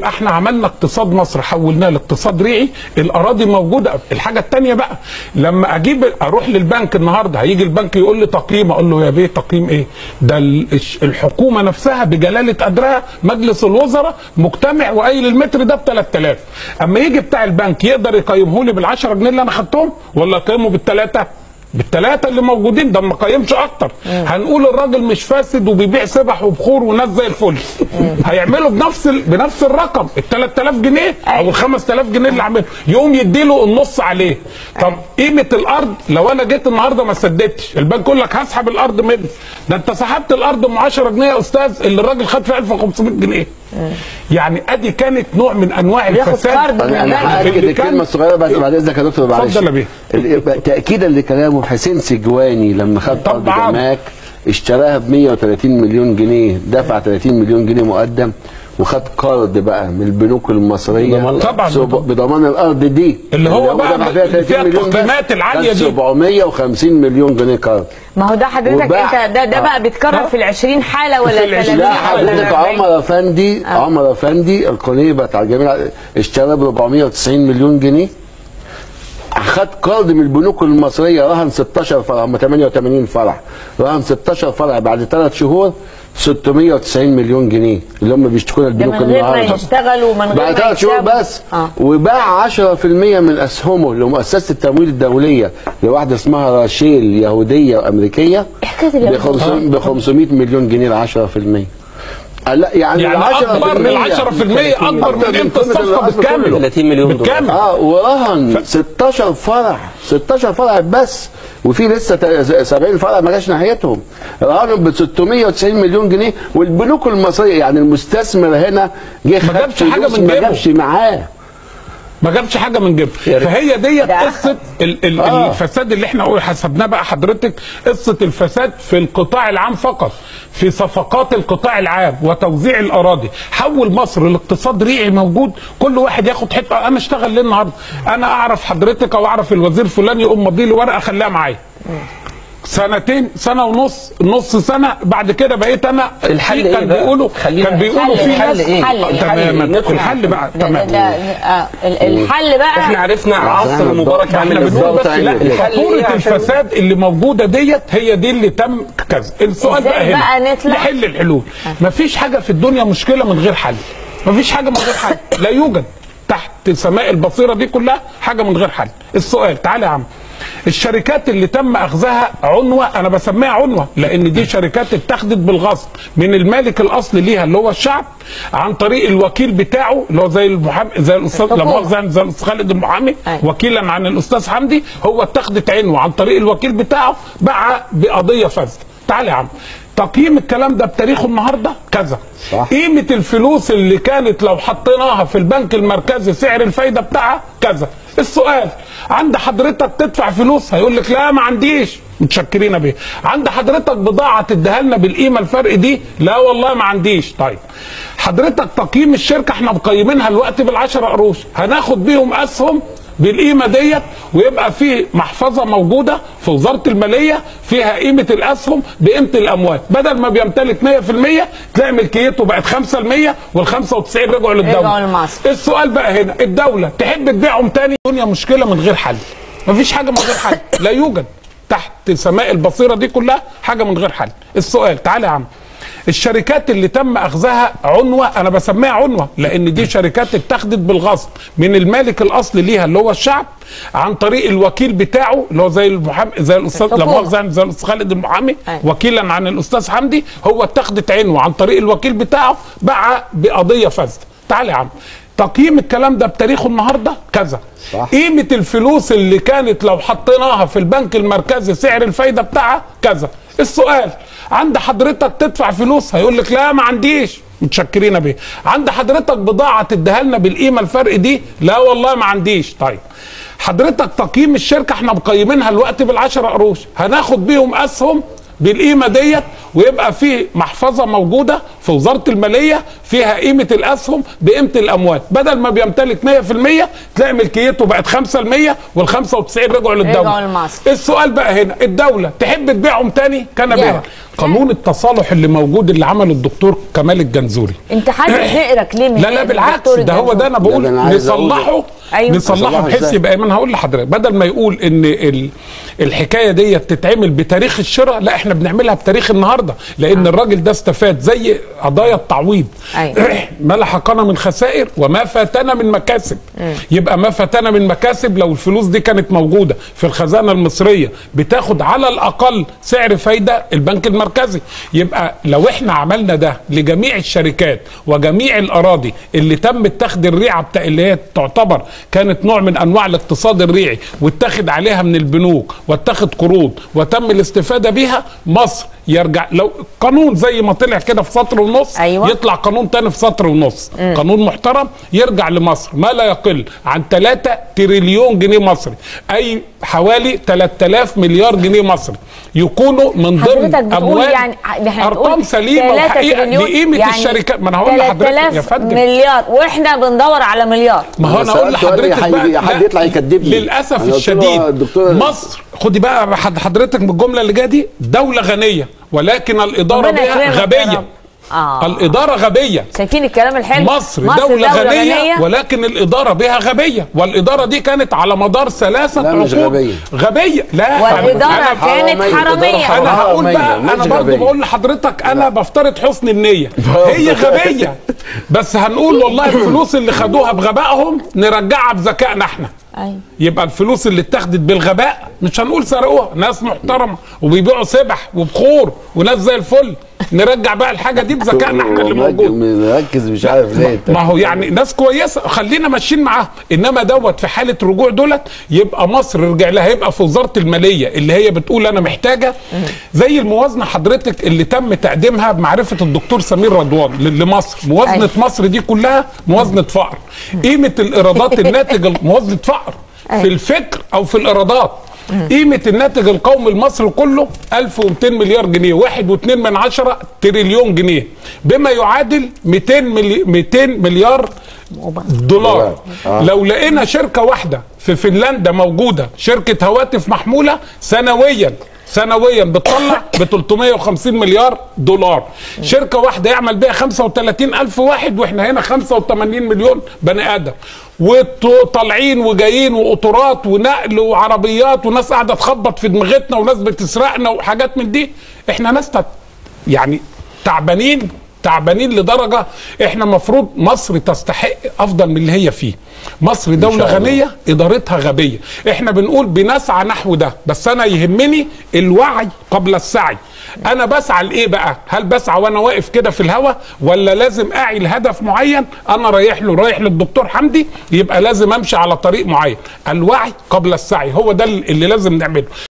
يبقى احنا عملنا اقتصاد مصر حولناه لاقتصاد ريعي الاراضي موجوده الحاجه الثانيه بقى لما اجيب اروح للبنك النهارده هيجي البنك يقول لي تقييم اقول له يا بيه تقييم ايه ده ال- الش- الحكومه نفسها بجلاله قدرها مجلس الوزراء مجتمع وقايل المتر ده ب 3000 اما يجي بتاع البنك يقدر يقيمه لي بال 10 جنيه اللي انا خدتهم ولا يقيمه بالثلاثه بالثلاثه اللي موجودين ده ما قيمش اكتر هنقول الراجل مش فاسد وبيبيع سبح وبخور وناس زي الفل هيعملوا بنفس ال... بنفس الرقم ال 3000 جنيه او ال 5000 جنيه اللي عامله يقوم يديله النص عليه طب قيمه الارض لو انا جيت النهارده ما سددتش البنك يقول لك هسحب الارض منك ده انت سحبت الارض ام 10 جنيه يا استاذ اللي الراجل خد فيها 1500 جنيه يعني ادي كانت نوع من انواع بياخد الفساد قرض من انا انا البنك. هاكد اللي الكلمه كان- الصغيره بعد بعد اذنك يا دكتور معلش اتفضل يا بيه. ال- تاكيدا لكلامه حسين سجواني لما خد ارض طبعاً. جماك اشتراها ب 130 مليون جنيه دفع 30 مليون جنيه مقدم وخد قرض بقى من البنوك المصريه بضمان- طبعاً. سب- بضمان الارض دي اللي هو بقى دفع فيها اللي 30 فيها مليون بس. التقييمات العالية خد دي. 750 مليون جنيه قرض ما هو ده حضرتك وباع. انت ده, ده آه. بقى بيتكرر في ال 20 حاله ولا في ال ال 30 لا ولا حضرتك 40 عمر افندي عمر افندي القنيبه بتاع الجميع اشترى ب 490 مليون جنيه خد قرض من البنوك المصريه رهن 16 فرع هم 88 فرع رهن 16 فرع بعد ثلاث شهور 690 مليون جنيه اللي هم بيشتكونا ده البنوك من غير ما النهارده يشتغلوا ومن غير بعد ما ثلاث شهور يكسبوا. بس اه وباع 10% من اسهمه لمؤسسه التمويل الدوليه لواحده اسمها راشيل يهوديه وامريكيه حكايه اليهود. ب 500 مليون جنيه ل 10% لا يعني, يعني ال 10% اكبر ال 10% اكبر من قيمه الصفقه بالكامل 30 مليون دولار. بالكامل اه ورهن 16 فرع 16 فرع بس وفي لسه تا- 70 فرع ما جاش ناحيتهم رهنوا ب 690 مليون جنيه والبنوك المصريه يعني المستثمر هنا جه خد جابش حاجة فلوس من ما جيبه. جابش معاه ما جابش حاجه من جيبه فهي ديت ده قصه ال ال آه. الفساد اللي احنا قول- حسبناه بقى حضرتك قصه الفساد في القطاع العام فقط في صفقات القطاع العام وتوزيع الاراضي حول مصر لاقتصاد ريعي موجود كل واحد ياخد حته انا اشتغل ليه النهارده انا اعرف حضرتك او اعرف الوزير فلان يقوم مضي لي ورقه خليها معايا سنتين سنه ونص نص سنه بعد كده بقيت انا الحل في ايه كان بقى؟ بيقولوا خلينا- كان بيقولوا في الحل ناس ايه؟ حل إيه؟ تماما ندخل الحل بقى ده, ده, تمام ده آه ال- الحل بقى احنا عرفنا عصر بالضبط. مبارك احنا عامل احنا ازاي بنقول بس بالظبط لا عمل إيه؟ الحل فاتوره إيه عشان- الفساد اللي موجوده ديت هي دي اللي تم كذا السؤال إزاي بقى هنا بقى نطلع؟ نحل الحلول مفيش حاجه في الدنيا مشكله من غير حل مفيش حاجه من غير حل لا يوجد تحت سماء البصيره دي كلها حاجه من غير حل السؤال تعالى يا عم الشركات اللي تم اخذها عنوه انا بسميها عنوه لان دي شركات اتخذت بالغصب من المالك الاصلي ليها اللي هو الشعب عن طريق الوكيل بتاعه اللي هو زي المحامي زي الاستاذ لا الحكومة. مؤاخذه يعني زي الاستاذ خالد المحامي أيوة. وكيلا عن الاستاذ حمدي هو اتخذت عنوه عن طريق الوكيل بتاعه باع بقضيه فاسده تعال يا عم تقييم الكلام ده بتاريخه النهارده كذا صح. قيمه الفلوس اللي كانت لو حطيناها في البنك المركزي سعر الفايده بتاعها كذا السؤال عند حضرتك تدفع فلوس هيقول لك لا ما عنديش متشكرين بيه عند حضرتك بضاعه تديها لنا بالقيمه الفرق دي لا والله ما عنديش طيب حضرتك تقييم الشركه احنا مقيمينها الوقت بالعشرة قروش هناخد بيهم اسهم بالقيمه ديت ويبقى في محفظه موجوده في وزاره الماليه فيها قيمه الاسهم بقيمه الاموال بدل ما بيمتلك 100% تلاقي ملكيته بقت 5% وال 95 رجعوا للدوله رجعوا لمصر. السؤال بقى هنا الدوله تحب تبيعهم تاني الدنيا مشكله من غير حل مفيش حاجه من غير حل لا يوجد تحت سماء البصيره دي كلها حاجه من غير حل السؤال تعالى يا عم الشركات اللي تم اخذها عنوه انا بسميها عنوه لان دي شركات اتخذت بالغصب من المالك الاصلي ليها اللي هو الشعب عن طريق الوكيل بتاعه اللي هو زي المحامي زي الاستاذ لا الحكومة. مؤاخذه يعني زي الاستاذ خالد المحامي أيوة. وكيلا عن الاستاذ حمدي هو اتخذت عنوه عن طريق الوكيل بتاعه باع بقضيه فاسده تعال يا عم تقييم الكلام ده بتاريخه النهارده كذا صح. قيمه الفلوس اللي كانت لو حطيناها في البنك المركزي سعر الفايده بتاعها كذا السؤال عند حضرتك تدفع فلوس هيقول لك لا ما عنديش متشكرين بيه عند حضرتك بضاعه تديها لنا بالقيمه الفرق دي لا والله ما عنديش طيب حضرتك تقييم الشركه احنا مقيمينها الوقت بالعشرة قروش هناخد بيهم اسهم بالقيمه ديت ويبقى في محفظه موجوده في وزاره الماليه فيها قيمه الاسهم بقيمه الاموال بدل ما بيمتلك 100% تلاقي ملكيته بقت 5% وال 95 رجعوا للدوله رجعوا لمصر. السؤال بقى هنا الدوله تحب تبيعهم تاني كان لا. بيعها قانون التصالح اللي موجود اللي عمله الدكتور كمال الجنزوري انت حاسس نقرك ليه من لا لا بالعكس ده هو ده انا لا، بقول ده أنا عايز أقول- نصلحه أيوة. نصلحه نصلحه بحيث إزاي؟ يبقى ايمن هقول لحضرتك بدل ما يقول ان ال- الحكايه دي تتعمل بتاريخ الشراء لا احنا بنعملها بتاريخ النهارده لان الراجل ده استفاد زي قضايا التعويض أيوة. ما لحقنا من خسائر وما فاتنا من مكاسب يبقى ما فاتنا من مكاسب لو الفلوس دي كانت موجوده في الخزانه المصريه بتاخد على الاقل سعر فايده البنك المركزي يبقى لو احنا عملنا ده لجميع الشركات وجميع الاراضي اللي تم اتخذ الريعه بتاع اللي هي تعتبر كانت نوع من انواع الاقتصاد الريعي واتخذ عليها من البنوك واتخذ قروض وتم الاستفاده بيها مصر يرجع لو قانون زي ما طلع كده في سطر ونص أيوة. يطلع قانون تاني في سطر ونص قانون محترم يرجع لمصر ما لا يقل عن 3 تريليون جنيه مصري اي حوالي 3000 مليار جنيه مصري يكونوا من حضرتك ضمن بتقول اموال يعني احنا ارقام بنقول سليمه 3 وحقيقه تريليون، لقيمه يعني الشركات ما انا هقول لحضرتك يا 3000 فندم مليار واحنا بندور على مليار ما هو انا بس اقول سألته قال لي لحضرتك حد- بقى حد لا، يطلع يكدبني. للاسف أنا قلت له الشديد الدكتور- مصر خدي بقى حد- حضرتك من الجمله اللي جايه دي دوله غنيه ولكن الاداره ربنا بها يكرمك يا غبيه رب. آه. الاداره غبيه شايفين الكلام الحلو مصر, مصر دولة, دولة غنية, ولكن الإدارة بها غبية والإدارة دي كانت على مدار ثلاثة لا، مش عقود غبية. غبية لا والإدارة أنا- كانت حرامية. حرامية إدارة انا هقول حرامية، بقى مش انا برضه غبية. بقول لحضرتك انا بفترض حسن النيه هي غبيه بس هنقول والله الفلوس اللي خدوها بغبائهم نرجعها بذكائنا احنا أيوة. يبقى الفلوس اللي اتاخدت بالغباء مش هنقول سرقوها ناس محترمه وبيبيعوا سبح وبخور وناس زي الفل نرجع بقى الحاجه دي بذكائنا احنا اللي موجود مركز مش عارف ليه أنت. ما هو يعني ناس كويسه خلينا ماشيين معاهم انما دوت في حاله رجوع دولت يبقى مصر رجع لها يبقى في وزاره الماليه اللي هي بتقول انا محتاجه زي الموازنه حضرتك اللي تم تقديمها بمعرفه الدكتور سمير رضوان ل- لمصر موازنه أيوة. مصر دي كلها موازنه فقر قيمه الايرادات الناتج موازنه فقر أيوة. في الفكر او في الايرادات قيمة الناتج القومي المصري كله 1200 مليار جنيه واحد واتنين من عشرة تريليون جنيه بما يعادل 200 ملي 200 مليار دولار آه. لو لقينا شركة واحدة في فنلندا موجودة شركة هواتف محمولة سنويا سنويا بتطلع ب 350 مليار دولار شركة واحدة يعمل بيها 35 ألف واحد وإحنا هنا 85 مليون بني آدم وطالعين وجايين وقطارات ونقل وعربيات وناس قاعدة تخبط في دماغتنا وناس بتسرقنا وحاجات من دي إحنا ناس تت- يعني تعبانين تعبانين لدرجه احنا مفروض مصر تستحق افضل من اللي هي فيه مصر دوله شاء الله. غنيه ادارتها غبيه احنا بنقول بنسعى نحو ده بس انا يهمني الوعي قبل السعي انا بسعى لايه بقى هل بسعى وانا واقف كده في الهوا ولا لازم اعي لهدف معين انا رايح له رايح للدكتور حمدي يبقى لازم امشي على طريق معين الوعي قبل السعي هو ده اللي لازم نعمله